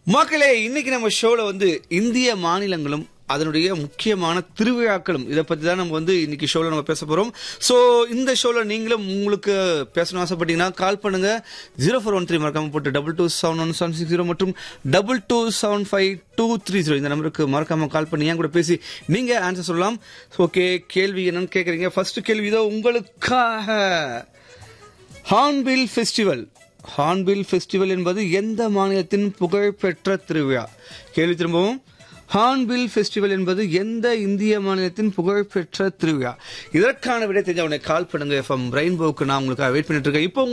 மக்களே இன்னைக்கு நம்ம ஷோல வந்து இந்திய மாநிலங்களும் அதனுடைய முக்கியமான திருவிழாக்களும் இதை பத்தி தான் நம்ம வந்து இன்னைக்கு ஷோல நம்ம பேச போறோம் சோ இந்த ஷோல நீங்களும் உங்களுக்கு பேசணும் ஆசைப்பட்டீங்கன்னா கால் பண்ணுங்க ஜீரோ ஃபோர் ஒன் த்ரீ மறக்காம போட்டு double two seven one seven six zero மற்றும் double two seven five two three zero இந்த நம்பருக்கு மறக்காம கால் பண்ணி என் கூட பேசி நீங்க ஆன்சர் சொல்லலாம் ஓகே கேள்வி என்னன்னு கேக்குறீங்க ஃபர்ஸ்ட் கேள்வி இதோ உங்களுக்காக ஹார்ன்பில் ஃபெஸ்டிவல் ஹார்ன்பில் ஃபெஸ்டிவல் என்பது எந்த மாநிலத்தின் புகழ்பெற்ற திருவிழா கேள்வி திரும்பவும் ஹார்ன்பில் ஃபெஸ்டிவல் என்பது எந்த இந்திய மாநிலத்தின் புகழ்பெற்ற திருவிழா இதற்கான விடை தெரிஞ்ச உடனே கால் பண்ணுங்க எஃப்எம் ரெயின்போக்கு நான் உங்களுக்கு வெயிட் பண்ணிட்டு இருக்கேன் இப்போ